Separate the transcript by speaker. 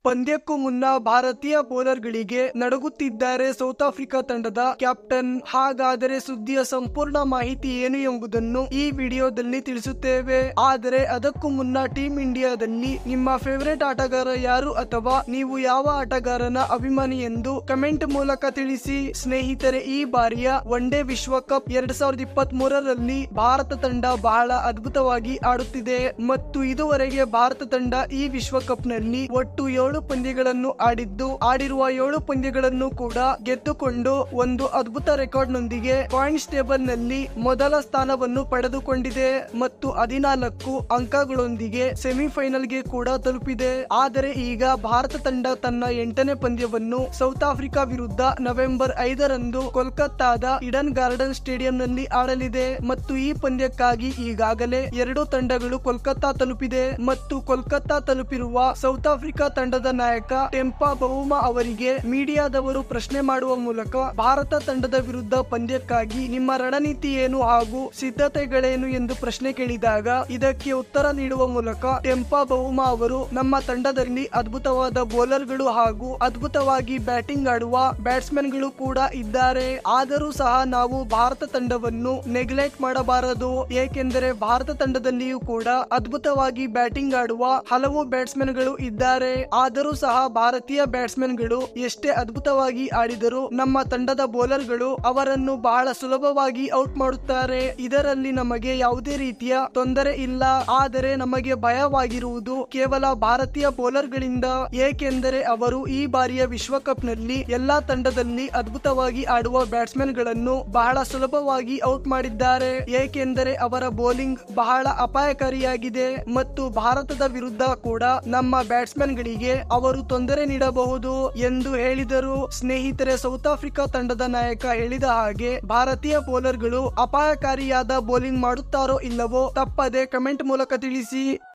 Speaker 1: ಪಂದ್ಯಕ್ಕೂ ಮುನ್ನ ಭಾರತೀಯ ಬೌಲರ್ಗಳಿಗೆ ನಡುಗುತ್ತಿದ್ದಾರೆ ಸೌತ್ ಆಫ್ರಿಕಾ ತಂಡದ ಕ್ಯಾಪ್ಟನ್ ಹಾಗಾದರೆ ಸುದ್ದಿಯ ಸಂಪೂರ್ಣ ಮಾಹಿತಿ ಏನು ಎಂಬುದನ್ನು ಈ ವಿಡಿಯೋದಲ್ಲಿ ತಿಳಿಸುತ್ತೇವೆ ಆದರೆ ಅದಕ್ಕೂ ಮುನ್ನ ಟೀಮ್ ಇಂಡಿಯಾದಲ್ಲಿ ನಿಮ್ಮ ಫೇವರೇಟ್ ಆಟಗಾರ ಯಾರು ಅಥವಾ ನೀವು ಯಾವ ಆಟಗಾರನ ಅಭಿಮಾನಿ ಎಂದು ಕಮೆಂಟ್ ಮೂಲಕ ತಿಳಿಸಿ ಸ್ನೇಹಿತರೆ ಈ ಬಾರಿಯ ಒನ್ ಡೇ ವಿಶ್ವಕಪ್ ಎರಡ್ ಸಾವಿರದ ಇಪ್ಪತ್ತ್ ಮೂರರಲ್ಲಿ ಭಾರತ ತಂಡ ಬಹಳ ಅದ್ಭುತವಾಗಿ ಆಡುತ್ತಿದೆ ಮತ್ತು ಇದುವರೆಗೆ ಭಾರತ ತಂಡ ಈ ವಿಶ್ವಕಪ್ ನಲ್ಲಿ ಒಟ್ಟು ಏಳು ಪಂದ್ಯಗಳನ್ನು ಆಡಿದ್ದು ಆಡಿರುವ ಏಳು ಪಂದ್ಯಗಳನ್ನು ಕೂಡ ಗೆದ್ದುಕೊಂಡು ಒಂದು ಅದ್ಭುತ ರೆಕಾರ್ಡ್ ನೊಂದಿಗೆ ಪಾಯಿಂಟ್ಸ್ ಟೇಬಲ್ ನಲ್ಲಿ ಮೊದಲ ಸ್ಥಾನವನ್ನು ಪಡೆದುಕೊಂಡಿದೆ ಮತ್ತು ಹದಿನಾಲ್ಕು ಅಂಕಗಳೊಂದಿಗೆ ಸೆಮಿಫೈನಲ್ ಗೆ ಕೂಡ ತಲುಪಿದೆ ಆದರೆ ಈಗ ಭಾರತ ತಂಡ ತನ್ನ ಎಂಟನೇ ಪಂದ್ಯವನ್ನು ಸೌತ್ ಆಫ್ರಿಕಾ ವಿರುದ್ಧ ನವೆಂಬರ್ ಐದರಂದು ಕೋಲ್ಕತ್ತಾದ ಇಡನ್ ಗಾರ್ಡನ್ ಸ್ಟೇಡಿಯಂ ನಲ್ಲಿ ಆಡಲಿದೆ ಮತ್ತು ಈ ಪಂದ್ಯಕ್ಕಾಗಿ ಈಗಾಗಲೇ ಎರಡು ತಂಡಗಳು ಕೋಲ್ಕತ್ತಾ ತಲುಪಿದೆ ಮತ್ತು ಕೋಲ್ಕತ್ತಾ ತಲುಪಿರುವ ಸೌತ್ ಆಫ್ರಿಕಾ ತಂಡದ ನಾಯಕ ಟೆಂಪಾ ಬಹುಮಾ ಅವರಿಗೆ ಮೀಡಿಯಾದವರು ಪ್ರಶ್ನೆ ಮಾಡುವ ಮೂಲಕ ಭಾರತ ತಂಡದ ವಿರುದ್ಧ ಪಂದ್ಯಕ್ಕಾಗಿ ನಿಮ್ಮ ರಣನೀತಿ ಏನು ಹಾಗೂ ಸಿದ್ಧತೆಗಳೇನು ಎಂದು ಪ್ರಶ್ನೆ ಕೇಳಿದಾಗ ಇದಕ್ಕೆ ಉತ್ತರ ನೀಡುವ ಮೂಲಕ ಟೆಂಪಾ ಬಹುಮಾ ಅವರು ನಮ್ಮ ತಂಡದಲ್ಲಿ ಅದ್ಭುತವಾದ ಬೌಲರ್ಗಳು ಹಾಗೂ ಅದ್ಭುತವಾಗಿ ಬ್ಯಾಟಿಂಗ್ ಆಡುವ ಬ್ಯಾಟ್ಸ್ಮನ್ ಗಳು ಕೂಡ ಇದ್ದಾರೆ ಆದರೂ ಸಹ ನಾವು ಭಾರತ ತಂಡವನ್ನು ನೆಗ್ಲೆಕ್ಟ್ ಮಾಡಬಾರದು ಏಕೆಂದರೆ ಭಾರತ ತಂಡದಲ್ಲಿಯೂ ಕೂಡ ಅದ್ಭುತವಾಗಿ ಬ್ಯಾಟಿಂಗ್ ಆಡುವ ಹಲವು ಬ್ಯಾಟ್ಸ್ಮನ್ ಗಳು ಇದ್ದಾರೆ ಆದರೂ ಸಹ ಭಾರತೀಯ ಬ್ಯಾಟ್ಸ್ಮನ್ ಗಳು ಎಷ್ಟೇ ಅದ್ಭುತವಾಗಿ ಆಡಿದರೂ ನಮ್ಮ ತಂಡದ ಬೌಲರ್ ಗಳು ಅವರನ್ನು ಬಹಳ ಸುಲಭವಾಗಿ ಔಟ್ ಮಾಡುತ್ತಾರೆ ಇದರಲ್ಲಿ ನಮಗೆ ಯಾವುದೇ ರೀತಿಯ ತೊಂದರೆ ಇಲ್ಲ ಆದರೆ ನಮಗೆ ಭಯವಾಗಿರುವುದು ಕೇವಲ ಭಾರತೀಯ ಬೌಲರ್ ಗಳಿಂದ ಏಕೆಂದರೆ ಅವರು ಈ ಬಾರಿಯ ವಿಶ್ವಕಪ್ ನಲ್ಲಿ ಎಲ್ಲಾ ತಂಡದಲ್ಲಿ ಅದ್ಭುತವಾಗಿ ಆಡುವ ಬ್ಯಾಟ್ಸ್ಮನ್ ಗಳನ್ನು ಬಹಳ ಸುಲಭವಾಗಿ ಔಟ್ ಮಾಡಿದ್ದಾರೆ ಏಕೆಂದರೆ ಅವರ ಬೌಲಿಂಗ್ ಬಹಳ ಅಪಾಯಕಾರಿಯಾಗಿದೆ ಮತ್ತು ಭಾರತದ ವಿರುದ್ಧ ಕೂಡ ನಮ್ಮ ಬ್ಯಾಟ್ಸ್ಮನ್ ಗಳಿಗೆ ಅವರು ತೊಂದರೆ ನೀಡಬಹುದು ಎಂದು ಹೇಳಿದರು ಸ್ನೇಹಿತರೆ ಸೌತ್ ಆಫ್ರಿಕಾ ತಂಡದ ನಾಯಕ ಹೇಳಿದ ಹಾಗೆ ಭಾರತೀಯ ಬೌಲರ್ಗಳು ಅಪಾಯಕಾರಿಯಾದ ಬೌಲಿಂಗ್ ಮಾಡುತ್ತಾರೋ ಇಲ್ಲವೋ ತಪ್ಪದೆ ಕಮೆಂಟ್ ಮೂಲಕ ತಿಳಿಸಿ